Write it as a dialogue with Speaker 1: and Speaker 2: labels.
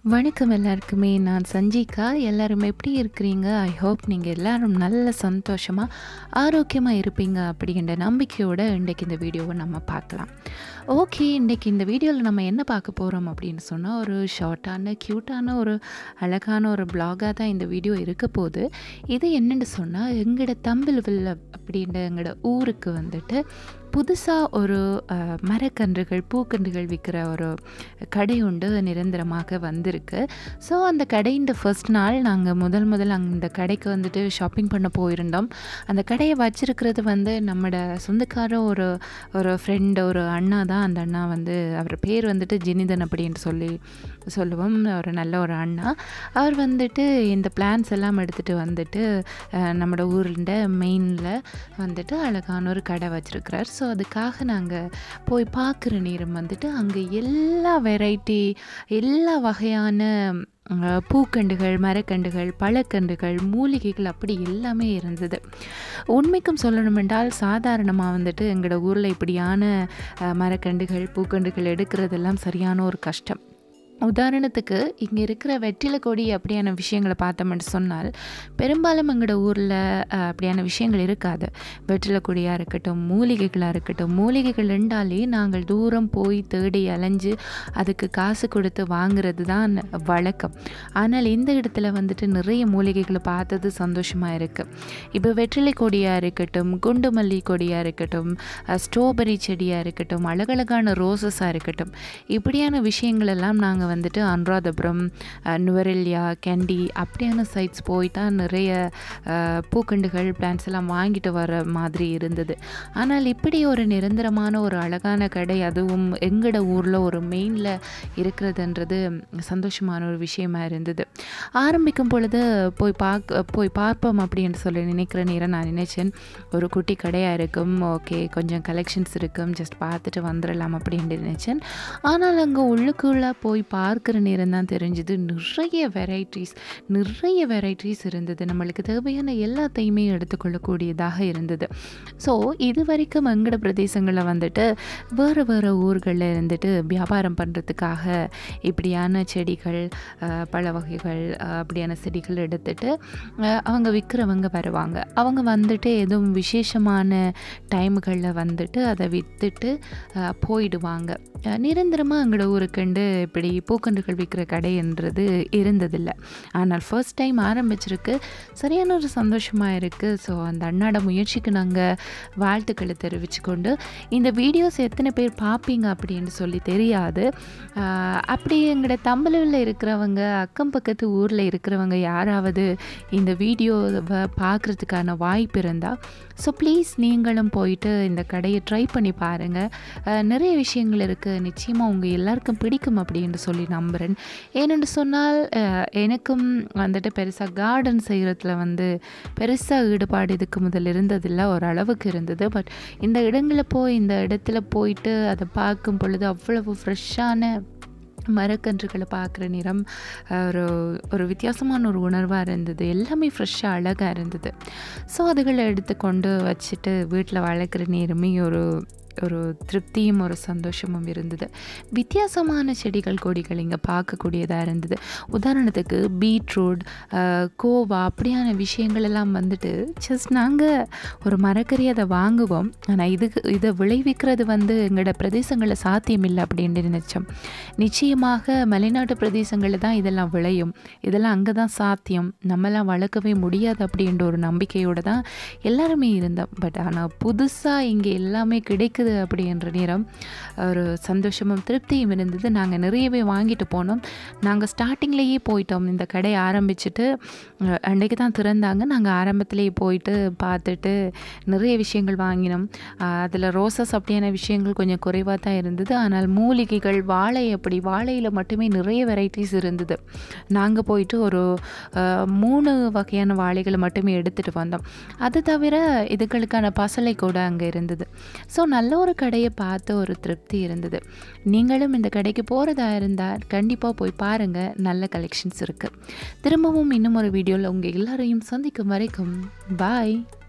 Speaker 1: வணக்கம் எல்லாருக்குமே நான் சஞ்சிகா எல்லாரும் எப்படி இருக்கிறீங்க ஐ ஹோப் நீங்கள் எல்லாரும் நல்ல சந்தோஷமாக ஆரோக்கியமாக இருப்பீங்க அப்படின்ற நம்பிக்கையோட இன்றைக்கு இந்த வீடியோவை நம்ம பார்க்கலாம் ஓகே இன்றைக்கி இந்த வீடியோவில் நம்ம என்ன பார்க்க போகிறோம் அப்படின்னு சொன்னால் ஒரு ஷார்ட்டான க்யூட்டான ஒரு அழகான ஒரு பிளாகாக தான் இந்த வீடியோ இருக்க போகுது இது என்னென்னு சொன்னால் எங்களோட தம்பில்வில் அப்படின்ற எங்களோட ஊருக்கு வந்துட்டு புதுசாக ஒரு அஹ், மரக்கன்றுகள் பூக்கன்றுகள் விற்கிற ஒரு கடை உண்டு நிரந்தரமாக வந்திருக்கு ஸோ அந்த கடையின் ஃபர்ஸ்ட் நாள் நாங்கள் முதல் முதல் அங்கே இந்த கடைக்கு வந்துட்டு ஷாப்பிங் பண்ண போயிருந்தோம் அந்த கடையை வச்சிருக்கிறது வந்து நம்மட சொந்தக்கார ஒரு ஒரு ஃப்ரெண்ட் ஒரு அண்ணா தான் அந்த அண்ணா வந்து அவர் பேர் வந்துட்டு ஜெனிதன் அப்படின்னு சொல்லி சொல்லுவோம் ஒரு நல்ல ஒரு அண்ணா அவர் வந்துட்டு இந்த பிளான்ஸ் எல்லாம் எடுத்துகிட்டு வந்துட்டு அஹ், நம்மட ஊரில் மெயினில் வந்துட்டு அழகான ஒரு கடை வச்சுருக்கிறார் ஸோ அதுக்காக நாங்கள் போய் பார்க்குற நேரம் வந்துட்டு அங்கே எல்லா வெரைட்டி எல்லா வகையான அஹ், பூக்கண்டுகள் மரக்கண்டுகள் பழக்கண்டுகள் மூலிகைகள் அப்படி எல்லாமே இருந்தது உண்மைக்கும் சொல்லணும் என்றால் சாதாரணமாக வந்துட்டு எங்களோட ஊரில் இப்படியான அஹ், மரக்கண்டுகள் பூக்கண்டுகள் எடுக்கிறதெல்லாம் சரியான ஒரு கஷ்டம் உதாரணத்துக்கு இங்கே இருக்கிற வெற்றிலை கொடி அப்படியான விஷயங்களை பார்த்தோம்னு சொன்னால் பெரும்பாலும் எங்களோட ஊரில் அப்படியான விஷயங்கள் இருக்காது வெற்றிலை கொடியாக இருக்கட்டும் மூலிகைகளாக இருக்கட்டும் மூலிகைகள் ரெண்டாலே நாங்கள் தூரம் போய் தேடி அலைஞ்சு அதுக்கு காசு கொடுத்து வாங்குறது தான் வழக்கம் ஆனால் இந்த இடத்துல வந்துட்டு நிறைய மூலிகைகளை பார்த்தது சந்தோஷமாக இருக்குது இப்போ வெற்றிலை கொடியாக இருக்கட்டும் குண்டு மல்லி கொடியாக இருக்கட்டும் அஹ், ஸ்ட்ராபெரி செடியாக இருக்கட்டும் அழகழகான ரோசஸாக இருக்கட்டும் இப்படியான விஷயங்கள் எல்லாம் நாங்கள் வந்துட்டு அனுராதபுரம் அஹ், நுவரெலியா கேண்டி அப்படியான சைட்ஸ் போய் தான் நிறைய அஹ், பூக்கண்டுகள் பிளான்ஸ் எல்லாம் வாங்கிட்டு வர மாதிரி இருந்தது ஆனால் இப்படி ஒரு நிரந்தரமான ஒரு அழகான கடை அதுவும் எங்கட ஊரில் ஒரு மெயினில் இருக்கிறதுன்றது சந்தோஷமான ஒரு விஷயமா இருந்தது ஆரம்பிக்கும் பொழுது போய் பார்க்க போய் பார்ப்போம் அப்படின்னு சொல்லி நினைக்கிற நேரம் நான் நினைச்சேன் ஒரு குட்டி கடையாக இருக்கும் ஓகே கொஞ்சம் கலெக்ஷன்ஸ் இருக்கும் ஜஸ்ட் பார்த்துட்டு வந்துடலாம் அப்படின்னு நினைச்சேன் ஆனால் அங்கே உள்ளுக்குள்ளே போய் பார்க்குற நேரம் தான் தெரிஞ்சுது நிறைய வெரைட்டிஸ் நிறைய வெரைட்டிஸ் இருந்தது நம்மளுக்கு தேவையான எல்லாத்தையுமே எடுத்துக்கொள்ளக்கூடியதாக இருந்தது ஸோ இது வரைக்கும் எங்கட பிரதேசங்களில் வந்துட்டு வேறு வேறு ஊர்களில் இருந்துட்டு வியாபாரம் பண்ணுறதுக்காக இப்படியான செடிகள் அஹ், பழ வகைகள் அஹ், அப்படியான செடிகள் எடுத்துட்டு அஹ், அவங்க விற்கிறவங்க வருவாங்க அவங்க வந்துட்டு எதுவும் விசேஷமான டைமுகளில் வந்துட்டு அதை விற்றுட்டு போயிடுவாங்க அஹ், நிரந்தரமாக எங்களோட ஊருக்குண்டு இப்படி பூக்கன்றுகள் விற்கிற கடைன்றது இருந்ததில்லை ஆனால் ஃபர்ஸ்ட் டைம் ஆரம்பிச்சிருக்கு சரியான ஒரு சந்தோஷமாக இருக்குது ஸோ அந்த அண்ணாட முயற்சிக்கு நாங்கள் வாழ்த்துக்களை தெரிவிச்சுக்கொண்டு இந்த வீடியோஸ் எத்தனை பேர் பார்ப்பீங்க அப்படின்னு சொல்லி தெரியாது ஆஹ் அப்படி எங்களோட தமிழில் இருக்கிறவங்க அக்கம் பக்கத்து ஊரில் இருக்கிறவங்க யாராவது இந்த வீடியோவை பார்க்குறதுக்கான வாய்ப்பு இருந்தால் ஸோ ப்ளீஸ் நீங்களும் போயிட்டு இந்த கடையை ட்ரை பண்ணி பாருங்கள் நிறைய விஷயங்கள் இருக்குது நிச்சயமாக உங்கள் எல்லாருக்கும் பிடிக்கும் அப்படின்னு சொல்லி நம்புகிறேன் ஏனென்று சொன்னால் அஹ், எனக்கும் வந்துட்டு பெருசாக கார்டன் செய்கிறதுல வந்து பெருசாக ஈடுபாடு இதுக்கு முதல் இருந்ததில்லை ஒரு அளவுக்கு இருந்தது பட் இந்த இடங்களில் போய் இந்த இடத்துல போயிட்டு அதை பார்க்கும் பொழுது அவ்வளவு ஃப்ரெஷ்ஷான மரக்கன்றுகளை பார்க்குற நிறம் அஹ், ஒரு ஒரு வித்தியாசமான ஒரு உணர்வாக இருந்தது எல்லாமே ஃப்ரெஷ்ஷாக அழகாக இருந்தது ஸோ அதுகளை எடுத்துக்கொண்டு வச்சுட்டு வீட்டில் வளர்க்குற நேரமே ஒரு ஒரு திருப்தியும் ஒரு சந்தோஷமும் இருந்தது வித்தியாசமான செடிகள் கொடிகள் இங்கே பார்க்கக்கூடியதாக இருந்தது உதாரணத்துக்கு பீட்ரூட் அஹ், கோவா அப்படியான விஷயங்கள் எல்லாம் வந்துட்டு ஜஸ்ட் நாங்கள் ஒரு மரக்கறி அதை வாங்குவோம் ஆனால் இதுக்கு இதை விளைவிக்கிறது வந்து எங்களோட பிரதேசங்களில் சாத்தியம் இல்லை அப்படின்னு நினச்சோம் நிச்சயமாக மலைநாட்டு பிரதேசங்களில் தான் இதெல்லாம் விளையும் இதெல்லாம் அங்கே தான் சாத்தியம் நம்மலாம் வளர்க்கவே முடியாது அப்படின்ற ஒரு நம்பிக்கையோடு தான் எல்லாருமே இருந்தோம் பட் ஆனால் புதுசாக இங்கே எல்லாமே கிடைக்குது அப்படின்ற நேரம் ஒரு சந்தோஷமும் திருப்தியும் இருந்தது நாங்கள் நிறையவே வாங்கிட்டு போனோம் நாங்கள் ஸ்டார்டிங்லேயே போயிட்டோம் இந்த கடை ஆரம்பிச்சுட்டு அஹ், அன்றைக்கு தான் திறந்தாங்க நாங்கள் ஆரம்பத்திலேயே போயிட்டு பார்த்துட்டு நிறைய விஷயங்கள் வாங்கினோம் அதில் ரோசஸ் அப்படியான விஷயங்கள் கொஞ்சம் குறைவாக தான் இருந்தது ஆனால் மூலிகைகள் வாழை அப்படி வாழையில் மட்டுமே நிறைய வெரைட்டிஸ் இருந்தது நாங்கள் போயிட்டு ஒரு அஹ், மூணு வகையான வாழைகளை மட்டுமே எடுத்துகிட்டு வந்தோம் அது தவிர இதுகளுக்கான பசலை கூட அங்கே இருந்தது ஸோ நல்ல ஒரு கடையை பார்த்து ஒரு திருப்தி இருந்தது நீங்களும் இந்த கடைக்கு போகிறதா இருந்தால் கண்டிப்பாக போய் பாருங்கள் நல்ல கலெக்ஷன்ஸ் இருக்குது திரும்பவும் இன்னும் ஒரு வீடியோவில் உங்கள் எல்லாரையும் சந்திக்கும் வரைக்கும் பாய்